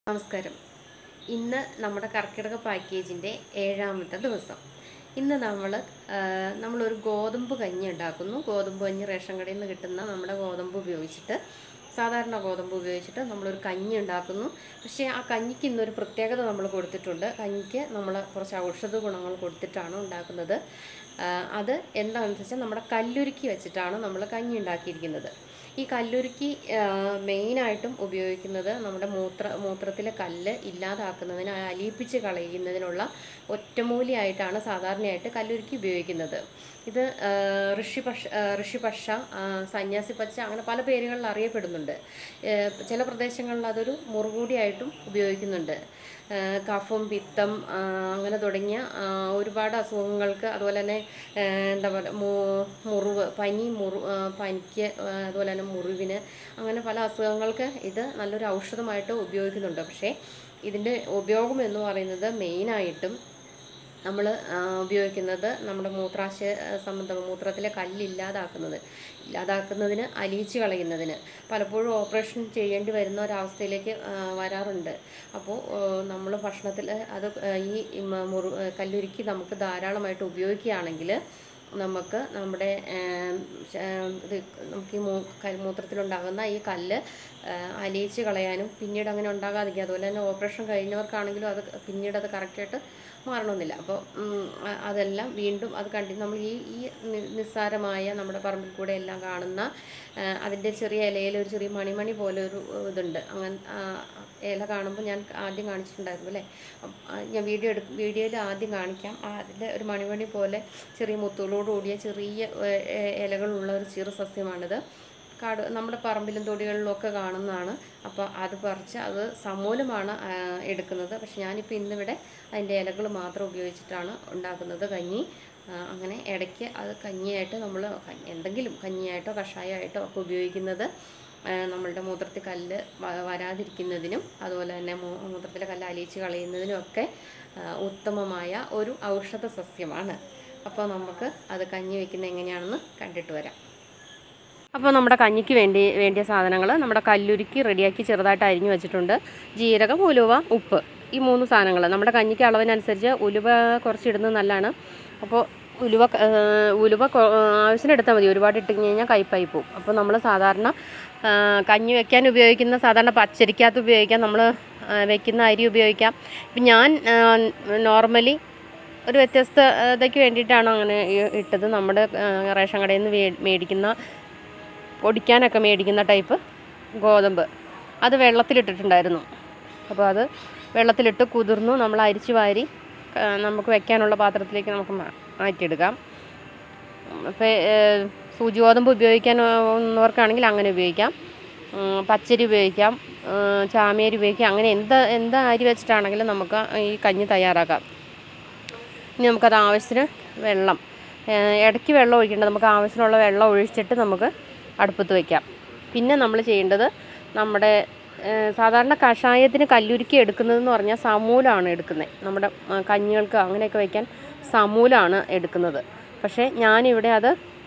നമസ്കാരം ഇന്ന് നമ്മുടെ കർക്കിടക പാക്കേജിൻ്റെ ഏഴാമത്തെ ദിവസം ഇന്ന് നമ്മൾ നമ്മളൊരു ഗോതമ്പ് കഞ്ഞി ഉണ്ടാക്കുന്നു ഗോതമ്പ് കഞ്ഞി റേഷൻ കടയിൽ നിന്ന് കിട്ടുന്ന നമ്മുടെ ഗോതമ്പ് ഉപയോഗിച്ചിട്ട് സാധാരണ ഗോതമ്പ് ഉപയോഗിച്ചിട്ട് നമ്മളൊരു കഞ്ഞി ഉണ്ടാക്കുന്നു പക്ഷേ ആ കഞ്ഞിക്ക് ഇന്നൊരു പ്രത്യേകത നമ്മൾ കൊടുത്തിട്ടുണ്ട് കഞ്ഞിക്ക് നമ്മൾ കുറച്ച് ഔഷധ ഗുണങ്ങൾ കൊടുത്തിട്ടാണ് ഉണ്ടാക്കുന്നത് ആ, അത് എന്താണെന്ന് വെച്ചാൽ നമ്മുടെ കല്ലുരുക്കി വെച്ചിട്ടാണ് നമ്മൾ കഞ്ഞി ഉണ്ടാക്കിയിരിക്കുന്നത് ഈ കല്ലുരുക്കി മെയിനായിട്ടും ഉപയോഗിക്കുന്നത് നമ്മുടെ മൂത്ര മൂത്രത്തിലെ കല്ല് ഇല്ലാതാക്കുന്നതിന് അലിയിപ്പിച്ച് കളയുന്നതിനുള്ള ഒറ്റമൂലിയായിട്ടാണ് സാധാരണയായിട്ട് കല്ലുരുക്കി ഉപയോഗിക്കുന്നത് ഇത് ആ, ഋഷിപക്ഷ ആ, ഋഷിപക്ഷ ആ, സന്യാസിപ്പച്ച അങ്ങനെ പല പേരുകളിൽ അറിയപ്പെടുന്നുണ്ട് ഏ, ചില പ്രദേശങ്ങളിൽ അതൊരു മുറുകൂടിയായിട്ടും ഉപയോഗിക്കുന്നുണ്ട് ആ, കഫം പിത്തം ആ, അങ്ങനെ തുടങ്ങിയ ആ, ഒരുപാട് അസുഖങ്ങൾക്ക് അതുപോലെ തന്നെ ആ, എന്താ പറയുക മുറിവ് പനി മുറു ആ, പനിക്ക് ആ, അതുപോലെ തന്നെ മുറിവിന് അങ്ങനെ പല അസുഖങ്ങൾക്ക് ഇത് നല്ലൊരു ഔഷധമായിട്ട് ഉപയോഗിക്കുന്നുണ്ട് പക്ഷേ ഇതിൻ്റെ ഉപയോഗം എന്ന് പറയുന്നത് മെയിനായിട്ടും നമ്മൾ ഉപയോഗിക്കുന്നത് നമ്മുടെ മൂത്രാശയ സംബന്ധം മൂത്രത്തിലെ കല്ലില്ലാതാക്കുന്നത് ഇല്ലാതാക്കുന്നതിന് അലിയിച്ച് കളയുന്നതിന് പലപ്പോഴും ഓപ്പറേഷൻ ചെയ്യേണ്ടി വരുന്ന ഒരവസ്ഥയിലേക്ക് ആ, വരാറുണ്ട് അപ്പോൾ നമ്മൾ ഭക്ഷണത്തിൽ അത് ആ, ഈ മ- മുറു കല്ലുരുക്കി നമുക്ക് ധാരാളമായിട്ട് ഉപയോഗിക്കുകയാണെങ്കിൽ നമുക്ക് നമ്മുടെ ഏം, ശ- ഇത് നമുക്ക് ഈ മൂ കൽ- മൂത്രത്തിലുണ്ടാകുന്ന ഈ കല്ല് ആ, അലിയിച്ച് കളയാനും പിന്നീട് അങ്ങനെ ഉണ്ടാകാതിരിക്കുക അതുപോലെ തന്നെ ഓപ്പറേഷൻ കഴിഞ്ഞവർക്കാണെങ്കിലും അത് പിന്നീട് അത് കറക്റ്റായിട്ട് മാറണമെന്നില്ല അപ്പോൾ ഉം, അ- അതെല്ലാം വീണ്ടും അത് കണ്ടി നമ്മൾ ഈ ഈ നി- നിസ്സാരമായ നമ്മുടെ പറമ്പിൽ കൂടെ എല്ലാം കാണുന്ന ആ, അതിൻ്റെ ചെറിയ ഇലയിൽ ഒരു ചെറിയ മണിമണി പോലെ ഒരു ഇതുണ്ട് അങ്ങനെ ആ, ഇല കാണുമ്പോൾ ഞാൻ ആദ്യം കാണിച്ചിട്ടുണ്ടായിരുന്നു അല്ലേ അപ്പ- ആ, ഞാൻ വീഡിയോ എടുക്കും വീഡിയോയിൽ ആദ്യം കാണിക്കാം അതിൽ ഒരു മണിമണി പോലെ ചെറിയ മുത്തുകളോട് കൂടിയ ചെറിയ ഏ, ഏ, ഇലകളുള്ള ഒരു ചെറു സസ്യമാണിത് കാട് നമ്മുടെ പറമ്പിലും തൊടികളിലും ഒക്കെ കാണുന്നതാണ് അപ്പോൾ അത് പറിച്ച് അത് സമൂലമാണ് ആ, എടുക്കുന്നത് പക്ഷെ ഞാനിപ്പോൾ ഇന്നിവിടെ അതിൻ്റെ ഇലകൾ മാത്രം ഉപയോഗിച്ചിട്ടാണ് ഉണ്ടാക്കുന്നത് കഞ്ഞി ആ, അങ്ങനെ ഇടയ്ക്ക് അത് കഞ്ഞിയായിട്ട് നമ്മൾ എന്തെങ്കിലും കഞ്ഞിയായിട്ടോ കഷായമായിട്ടോ ഒക്കെ ഉപയോഗിക്കുന്നത് ആ, നമ്മളുടെ മൂത്രത്തിൽ കല്ല് വ- വരാതിരിക്കുന്നതിനും അതുപോലെ തന്നെ മൂ- മൂത്രത്തിലെ കല്ല് അലിയിച്ച് കളയുന്നതിനും ഒക്കെ ആ, ഉത്തമമായ ഒരു ഔഷധ സസ്യമാണ് അപ്പോൾ നമുക്ക് അത് കഞ്ഞി വെക്കുന്നത് എങ്ങനെയാണെന്ന് കണ്ടിട്ട് വരാം അപ്പോൾ നമ്മുടെ കഞ്ഞിക്ക് വേണ്ടി വേണ്ടിയ സാധനങ്ങൾ നമ്മുടെ കല്ലുരുക്കി റെഡിയാക്കി ചെറുതായിട്ട് അരിഞ്ഞു വെച്ചിട്ടുണ്ട് ജീരകം ഉലുവ ഉപ്പ് ഈ മൂന്ന് സാധനങ്ങൾ നമ്മുടെ കഞ്ഞിക്ക് അളവിനനുസരിച്ച് ഉലുവ കുറച്ചിടുന്നത് നല്ലതാണ് അപ്പോൾ ഉലുവ ക- ഏഹ് ഉലുവ കൊ- ആവശ്യത്തിന് എടുത്താൽ മതി ഒരുപാട് ഇട്ട് കഴിഞ്ഞാൽ കയ്പായി പോകും അപ്പോൾ നമ്മൾ സാധാരണ ആ, കഞ്ഞി വെക്കാൻ ഉപയോഗിക്കുന്ന സാധാരണ പച്ചരിക്കകത്ത് ഉപയോഗിക്കാം നമ്മൾ വെക്കുന്ന അരി ഉപയോഗിക്കാം ഇപ്പം ഞാൻ നോർമലി ഒരു വ്യത്യസ്തതയ്ക്ക് വേണ്ടിയിട്ടാണ് അങ്ങനെ ഇ- ഇട്ടത് നമ്മുടെ ആ, റേഷൻ കടയിൽ നിന്ന് വേ- മേടിക്കുന്ന പൊടിക്കാനൊക്കെ മേടിക്കുന്ന ടൈപ്പ് ഗോതമ്പ് അത് വെള്ളത്തിലിട്ടിട്ടുണ്ടായിരുന്നു അപ്പോൾ അത് വെള്ളത്തിലിട്ട് കുതിർന്നു നമ്മൾ അരിച്ചു വാരി ആ, നമുക്ക് വെക്കാനുള്ള പാത്രത്തിലേക്ക് നമുക്ക് മാ- മാറ്റിയെടുക്കാം അപ്പോൾ സൂചി ഗോതമ്പ് ഉപയോഗിക്കാവുന്നവർക്കാണെങ്കിൽ അങ്ങനെ ഉപയോഗിക്കാം ഉം, പച്ചരി ഉപയോഗിക്കാം ഉം, ചാമേരി ഉപയോഗിക്കാം അങ്ങനെ എന്ത് എന്ത് അരി വെച്ചിട്ടാണെങ്കിലും നമുക്ക് ഈ കഞ്ഞി തയ്യാറാക്കാം ഇനി നമുക്കത് ആവശ്യത്തിന് വെള്ളം ഏഹ് ഇടയ്ക്ക് വെള്ളം ഒഴിക്കേണ്ടത് നമുക്ക് ആവശ്യത്തിനുള്ള വെള്ളം ഒഴിച്ചിട്ട് നമുക്ക് അടുപ്പത്ത് വയ്ക്കാം പിന്നെ നമ്മൾ ചെയ്യേണ്ടത് നമ്മുടെ ഏഹ് സാധാരണ കഷായത്തിന് കല്ലുരുക്കി എടുക്കുന്നതെന്ന് പറഞ്ഞാൽ സമൂലമാണ് എടുക്കുന്നത് നമ്മുടെ ആ, കഞ്ഞികൾക്ക് അങ്ങനെയൊക്കെ വയ്ക്കാൻ സമൂലമാണ് എടുക്കുന്നത് പക്ഷേ ഞാനിവിടെ അത്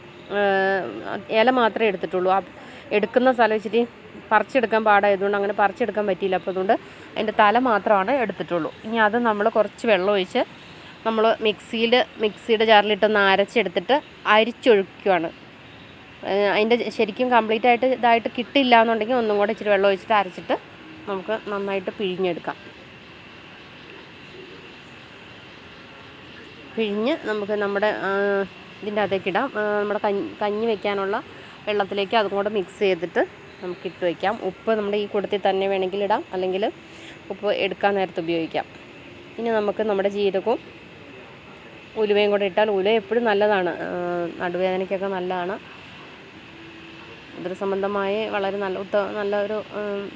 ഏഹ് ഇല മാത്രമേ എടുത്തിട്ടുള്ളൂ ആ എടുക്കുന്ന സ്ഥലം ഇച്ചിരി പറിച്ചെടുക്കാൻ പാടായതുകൊണ്ട് അങ്ങനെ പറിച്ചെടുക്കാൻ പറ്റിയില്ല അപ്പോൾ അതുകൊണ്ട് അതിൻ്റെ തല മാത്രമാണ് എടുത്തിട്ടുള്ളൂ ഇനി അത് നമ്മൾ കുറച്ച് വെള്ളം ഒഴിച്ച് നമ്മൾ മിക്സിയിൽ മിക്സിയുടെ ജാറിലിട്ടൊന്ന് അരച്ചെടുത്തിട്ട് അരിച്ചൊഴിക്കുകയാണ് ഏഹ് അതിൻ്റെ ശരിക്കും കംപ്ലീറ്റ് ആയിട്ട് ഇതായിട്ട് കിട്ടില്ല എന്നുണ്ടെങ്കിൽ ഒന്നും കൂടെ ഇച്ചിരി വെള്ളം ഒഴിച്ചിട്ട് അരച്ചിട്ട് നമുക്ക് നന്നായിട്ട് പിഴിഞ്ഞെടുക്കാം പിഴിഞ്ഞ് നമുക്ക് നമ്മുടെ ആ, ഇതിൻ്റെ അകത്തേക്ക് ഇടാം ആ, നമ്മുടെ കഞ്ഞി കഞ്ഞി വെക്കാനുള്ള വെള്ളത്തിലേക്ക് അതും കൂടെ മിക്സ് ചെയ്തിട്ട് നമുക്ക് ഇട്ട് വയ്ക്കാം ഉപ്പ് നമ്മുടെ ഈ കൂട്ടത്തിൽ തന്നെ വേണമെങ്കിൽ ഇടാം അല്ലെങ്കിൽ ഉപ്പ് എടുക്കാൻ നേരത്ത് ഉപയോഗിക്കാം ഇനി നമുക്ക് നമ്മുടെ ജീരകവും ഉലുവയും കൂടെ ഇട്ടാൽ ഉലുവ എപ്പോഴും നല്ലതാണ് ആ, നടുവേദനയ്ക്കൊക്കെ നല്ലതാണ് ഉദരസംബന്ധമായ വളരെ നല്ല ഉത്ത നല്ലൊരു ഉം,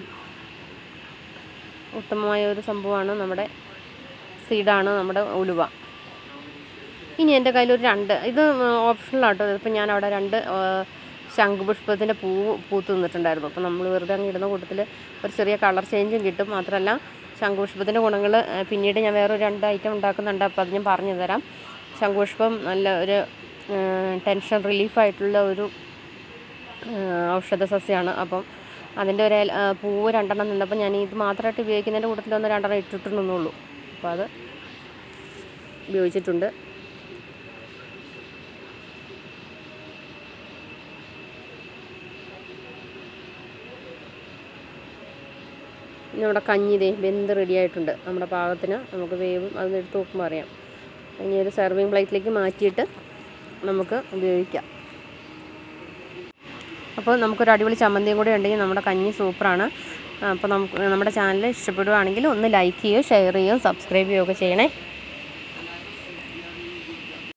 ഉത്തമമായ ഒരു സംഭവമാണ് നമ്മുടെ സീഡാണ് നമ്മുടെ ഉലുവ ഇനി എൻ്റെ കയ്യിലൊരു രണ്ട് ഇത് ഓപ്ഷണലാട്ടോ ഇതിപ്പോൾ ഞാൻ അവിടെ രണ്ട് ആ, ശംഖുപുഷ്പത്തിൻ്റെ പൂവ് പൂത്ത് നിന്നിട്ടുണ്ടായിരുന്നു അപ്പോൾ നമ്മൾ വെറുതെ അങ്ങ് ഇടുന്ന കൂട്ടത്തിൽ ഒരു ചെറിയ കളർ ചേഞ്ചും കിട്ടും മാത്രമല്ല ശംഖുപുഷ്പത്തിൻ്റെ ഗുണങ്ങൾ പിന്നീട് ഞാൻ വേറൊരു രണ്ട് ഐറ്റം ഉണ്ടാക്കുന്നുണ്ട് അപ്പോൾ അത് ഞാൻ പറഞ്ഞു തരാം ശംഖുപുഷ്പം നല്ല ഒരു ടെൻഷൻ റിലീഫായിട്ടുള്ള ഒരു ഔഷധ സസ്യമാണ് അപ്പം അതിൻ്റെ ഒരു ഇല- ആ, പൂവ് രണ്ടെണ്ണം നിന്നപ്പോൾ ഞാൻ ഇത് മാത്രമായിട്ട് ഉപയോഗിക്കുന്നതിൻ്റെ കൂട്ടത്തിൽ ഒന്ന് രണ്ടെണ്ണം ഇട്ടിട്ടുണ്ടെന്നുള്ളൂ അപ്പോൾ അത് ഉപയോഗിച്ചിട്ടുണ്ട് ഇനി നമ്മുടെ കഞ്ഞി ഇതേ വെന്ത് റെഡി ആയിട്ടുണ്ട് നമ്മുടെ പാകത്തിന് നമുക്ക് വേവും അത് എടുത്ത് നോക്കുമ്പോൾ അറിയാം ഇനി ഒരു സെർവിങ് പ്ലേറ്റിലേക്ക് മാറ്റിയിട്ട് നമുക്ക് ഉപയോഗിക്കാം അപ്പോൾ നമുക്കൊരു അടിപൊളി ചമ്മന്തിയും കൂടി ഉണ്ടെങ്കിൽ നമ്മുടെ കഞ്ഞി സൂപ്പറാണ് അപ്പോൾ നമുക്ക് നമ്മുടെ ചാനൽ ഇഷ്ടപ്പെടുവാണെങ്കിൽ ഒന്ന് ലൈക്ക് ചെയ്യുകയോ ഷെയർ ചെയ്യുകയോ സബ്സ്ക്രൈബ് ചെയ്യുകയോ ഒക്കെ ചെയ്യണേ